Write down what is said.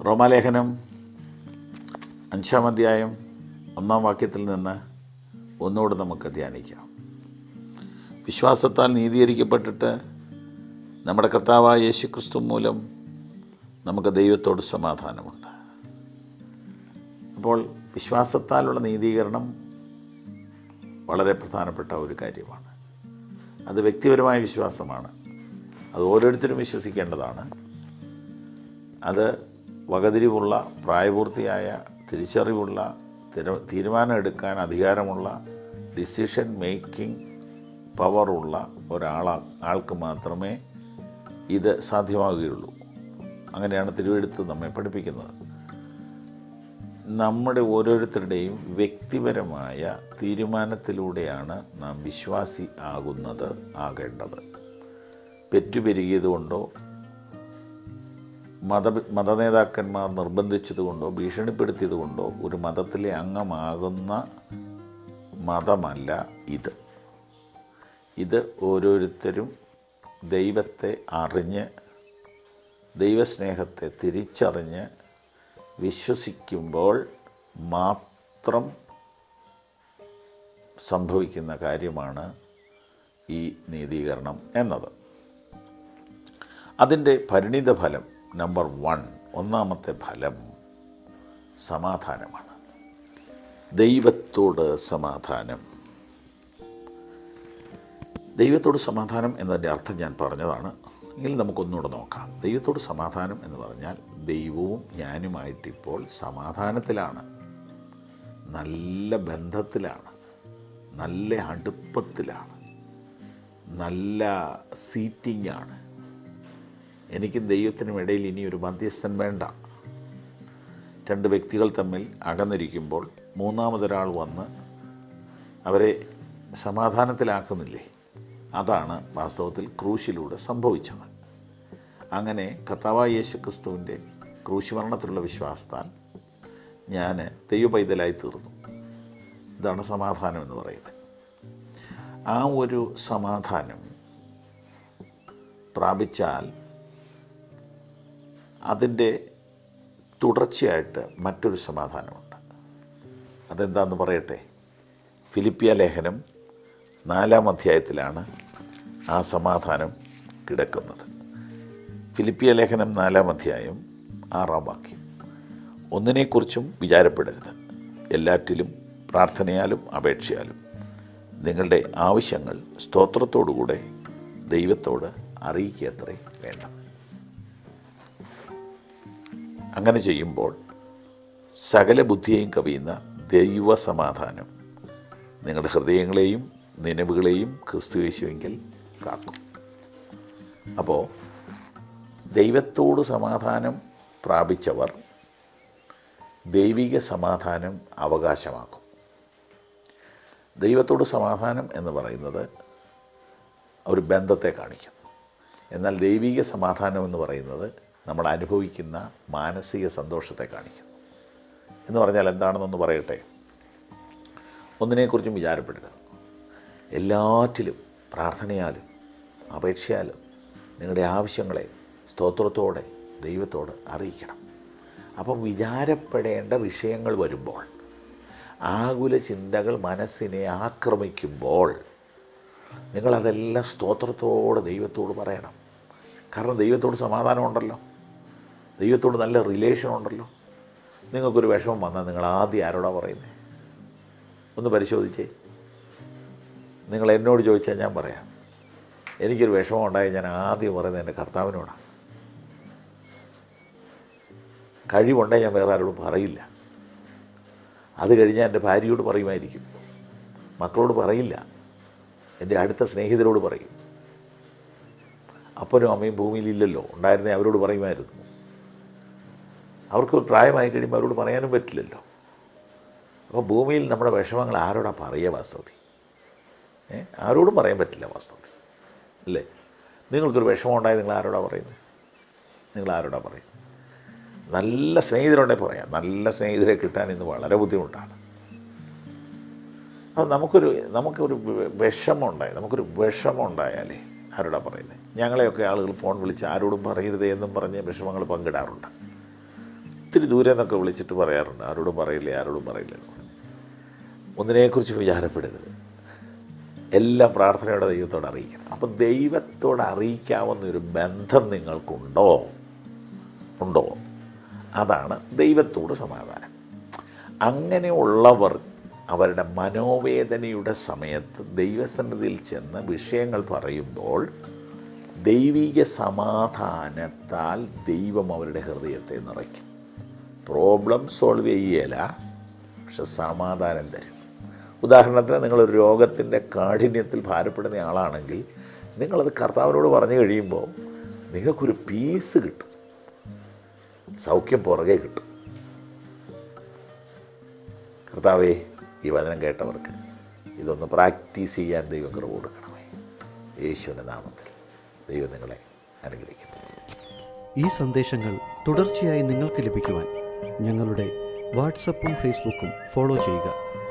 റോമാലേഖനം അഞ്ചാം അധ്യായം ഒന്നാം വാക്യത്തിൽ നിന്ന് ഒന്നുകൂടെ നമുക്ക് ധ്യാനിക്കാം വിശ്വാസത്താൽ നീതീകരിക്കപ്പെട്ടിട്ട് നമ്മുടെ കർത്താവായ യേശു ക്രിസ്തു മൂലം നമുക്ക് ദൈവത്തോട് സമാധാനമുണ്ട് അപ്പോൾ വിശ്വാസത്താലുള്ള നീതീകരണം വളരെ പ്രധാനപ്പെട്ട ഒരു കാര്യമാണ് അത് വ്യക്തിപരമായ വിശ്വാസമാണ് അത് ഓരോരുത്തരും വിശ്വസിക്കേണ്ടതാണ് അത് വകതിരിവുള്ള പ്രായപൂർത്തിയായ തിരിച്ചറിവുള്ള തിര- തീരുമാനം എടുക്കാൻ അധികാരമുള്ള ഡിസിഷൻ മേക്കിംഗ് പവറുള്ള ഒരാള ആൾക്ക് മാത്രമേ ഇത് സാധ്യമാവുകയുള്ളൂ അങ്ങനെയാണ് തിരുവെടുത്ത് നമ്മെ പഠിപ്പിക്കുന്നത് നമ്മുടെ ഓരോരുത്തരുടെയും വ്യക്തിപരമായ തീരുമാനത്തിലൂടെയാണ് നാം വിശ്വാസി ആകുന്നത് ആകേണ്ടത് പെറ്റുപെരുകിയതുകൊണ്ടോ മത മതനേതാക്കന്മാർ നിർബന്ധിച്ചതുകൊണ്ടോ ഭീഷണിപ്പെടുത്തിയതുകൊണ്ടോ ഒരു മതത്തിലെ അംഗമാകുന്ന മതമല്ല ഇത് ഇത് ഓരോരുത്തരും ദൈവത്തെ അറിഞ്ഞ് ദൈവസ്നേഹത്തെ തിരിച്ചറിഞ്ഞ് വിശ്വസിക്കുമ്പോൾ മാത്രം സംഭവിക്കുന്ന കാര്യമാണ് ഈ നീതീകരണം എന്നത് അതിൻ്റെ പരിണിത ഫലം നമ്പർ വൺ ഒന്നാമത്തെ ഫലം സമാധാനമാണ് ദൈവത്തോട് സമാധാനം ദൈവത്തോട് സമാധാനം എന്നതിൻ്റെ അർത്ഥം ഞാൻ പറഞ്ഞതാണ് എങ്കിൽ നമുക്കൊന്നുകൂടെ നോക്കാം ദൈവത്തോട് സമാധാനം എന്ന് പറഞ്ഞാൽ ദൈവവും ഞാനുമായിട്ടിപ്പോൾ സമാധാനത്തിലാണ് നല്ല ബന്ധത്തിലാണ് നല്ല അടുപ്പത്തിലാണ് നല്ല സീറ്റിംഗ് ആണ് എനിക്കും ദൈവത്തിനും ഇടയിൽ ഇനി ഒരു മധ്യസ്ഥൻ വേണ്ട രണ്ട് വ്യക്തികൾ തമ്മിൽ അകന്നിരിക്കുമ്പോൾ മൂന്നാമതൊരാൾ വന്ന് അവരെ സമാധാനത്തിലാക്കുന്നില്ലേ അതാണ് വാസ്തവത്തിൽ ക്രൂശിലൂടെ സംഭവിച്ചത് അങ്ങനെ കർത്താവായ യേശു ക്രിസ്തുവിൻ്റെ ക്രൂശിമരണത്തിലുള്ള വിശ്വാസത്താൽ ഞാൻ ദൈവപൈതലായി തീർന്നു ഇതാണ് സമാധാനം എന്ന് പറയുന്നത് ആ ഒരു സമാധാനം പ്രാപിച്ചാൽ അതിൻ്റെ തുടർച്ചയായിട്ട് മറ്റൊരു സമാധാനമുണ്ട് അതെന്താന്ന് പറയട്ടെ ഫിലിപ്പിയ ലേഖനം നാലാം അധ്യായത്തിലാണ് ആ സമാധാനം കിടക്കുന്നത് ഫിലിപ്പിയ ലേഖനം നാലാം അധ്യായം ആറാം വാക്യം ഒന്നിനെക്കുറിച്ചും വിചാരപ്പെടരുത് എല്ലാറ്റിലും പ്രാർത്ഥനയാലും അപേക്ഷയാലും നിങ്ങളുടെ ആവശ്യങ്ങൾ സ്തോത്രത്തോടുകൂടെ ദൈവത്തോട് അറിയിക്കത്രേ വേണ്ടത് അങ്ങനെ ചെയ്യുമ്പോൾ സകല ബുദ്ധിയെയും കവിയുന്ന ദൈവസമാധാനം നിങ്ങളുടെ ഹൃദയങ്ങളെയും നിലവുകളെയും ക്രിസ്തുയേശുവെങ്കിൽ കാക്കും അപ്പോൾ ദൈവത്തോട് സമാധാനം പ്രാപിച്ചവർ ദൈവിക സമാധാനം അവകാശമാക്കും ദൈവത്തോട് സമാധാനം എന്ന് പറയുന്നത് ഒരു ബന്ധത്തെ കാണിക്കും എന്നാൽ ദൈവിക സമാധാനം എന്ന് പറയുന്നത് നമ്മൾ അനുഭവിക്കുന്ന മാനസിക സന്തോഷത്തെ കാണിക്കും എന്ന് പറഞ്ഞാൽ എന്താണെന്നൊന്ന് പറയട്ടെ ഒന്നിനെക്കുറിച്ചും വിചാരപ്പെടരുത് എല്ലാറ്റിലും പ്രാർത്ഥനയാലും അപേക്ഷയാലും നിങ്ങളുടെ ആവശ്യങ്ങളെ സ്തോത്രത്തോടെ ദൈവത്തോട് അറിയിക്കണം അപ്പം വിചാരപ്പെടേണ്ട വിഷയങ്ങൾ വരുമ്പോൾ ആകുല ചിന്തകൾ മനസ്സിനെ ആക്രമിക്കുമ്പോൾ നിങ്ങളതെല്ലാം സ്തോത്രത്തോടെ ദൈവത്തോട് പറയണം കാരണം ദൈവത്തോട് സമാധാനമുണ്ടല്ലോ ദൈവത്തോട് നല്ല റിലേഷൻ ഉണ്ടല്ലോ നിങ്ങൾക്കൊരു വിഷമം വന്നാൽ നിങ്ങൾ ആദ്യം ആരോടാ പറയുന്നത് ഒന്ന് പരിശോധിച്ചേ നിങ്ങൾ എന്നോട് ചോദിച്ചാൽ ഞാൻ പറയാം എനിക്കൊരു വിഷമം ഉണ്ടായി ഞാൻ ആദ്യം പറയുന്നത് എൻ്റെ കർത്താവിനോടാണ് കഴിവുണ്ടെങ്കിൽ ഞാൻ വേറെ ആരോടും പറയില്ല അത് കഴിഞ്ഞാൽ എൻ്റെ ഭാര്യയോട് പറയുമായിരിക്കും മക്കളോട് പറയില്ല എൻ്റെ അടുത്ത സ്നേഹിതരോട് പറയും അപ്പനും അമ്മയും ഭൂമിയിലില്ലല്ലോ ഉണ്ടായിരുന്നേ അവരോട് പറയുമായിരുന്നു അവർക്ക് പ്രായമായി കഴിയുമ്പോൾ അവരോട് പറയാനും പറ്റില്ലല്ലോ അപ്പോൾ ഭൂമിയിൽ നമ്മുടെ വിഷമങ്ങൾ ആരോടാ പറയുക വാസ്തവത്തിൽ ഏ ആരോടും പറയാൻ പറ്റില്ല വാസ്തവത്തിൽ അല്ലേ നിങ്ങൾക്കൊരു വിഷമം ഉണ്ടായി നിങ്ങൾ ആരോടാ പറയുന്നത് നിങ്ങൾ ആരോടാ പറയുന്നത് നല്ല സ്നേഹിതരുണ്ടെങ്കിൽ പറയാം നല്ല സ്നേഹിതരെ കിട്ടാൻ ഇന്ന് വളരെ ബുദ്ധിമുട്ടാണ് അപ്പോൾ നമുക്കൊരു നമുക്കൊരു വിഷമം ഉണ്ടായി നമുക്കൊരു വിഷമം ഉണ്ടായാലേ ആരോടാ പറയുന്നത് ഞങ്ങളെയൊക്കെ ആളുകൾ ഫോൺ വിളിച്ച് ആരോടും പറയരുത് എന്നും പറഞ്ഞ് വിഷമങ്ങൾ പങ്കിടാറുണ്ട് ഒത്തിരി ദൂരെ നിന്നൊക്കെ വിളിച്ചിട്ട് പറയാറുണ്ട് ആരോടും പറയില്ല ആരോടും പറയില്ല എന്ന് പറഞ്ഞ് ഒന്നിനെക്കുറിച്ച് വിചാരപ്പെടരുത് എല്ലാം പ്രാർത്ഥനയോടെ ദൈവത്തോട് അറിയിക്കണം അപ്പം ദൈവത്തോട് അറിയിക്കാവുന്ന ഒരു ബന്ധം നിങ്ങൾക്കുണ്ടോ ഉണ്ടോ അതാണ് ദൈവത്തോട് സമാധാനം അങ്ങനെയുള്ളവർ അവരുടെ മനോവേദനയുടെ സമയത്ത് ദൈവസന്നിധിയിൽ ചെന്ന് വിഷയങ്ങൾ പറയുമ്പോൾ ദൈവിക സമാധാനത്താൽ ദൈവം അവരുടെ ഹൃദയത്തെ നിറയ്ക്കും പ്രോബ്ലം സോൾവ് ചെയ്യല പക്ഷെ സമാധാനം തരും ഉദാഹരണത്തിന് നിങ്ങളൊരു രോഗത്തിൻ്റെ കാഠിന്യത്തിൽ ഭാരപ്പെടുന്ന ആളാണെങ്കിൽ നിങ്ങളത് കർത്താവിനോട് പറഞ്ഞു കഴിയുമ്പോൾ നിങ്ങൾക്കൊരു പീസ് കിട്ടും സൗഖ്യം പുറകെ കിട്ടും കർത്താവേ ഈ വചനം കേട്ടവർക്ക് ഇതൊന്ന് പ്രാക്ടീസ് ചെയ്യാൻ ദൈവം കുറവ് കൊടുക്കണമേ യേശുവിൻ്റെ നാമത്തിൽ ദൈവം നിങ്ങളെ അനുഗ്രഹിക്കും ഈ സന്ദേശങ്ങൾ തുടർച്ചയായി നിങ്ങൾക്ക് ലഭിക്കുവാൻ ഞങ്ങളുടെ വാട്സപ്പും ഫേസ്ബുക്കും ഫോളോ ചെയ്യുക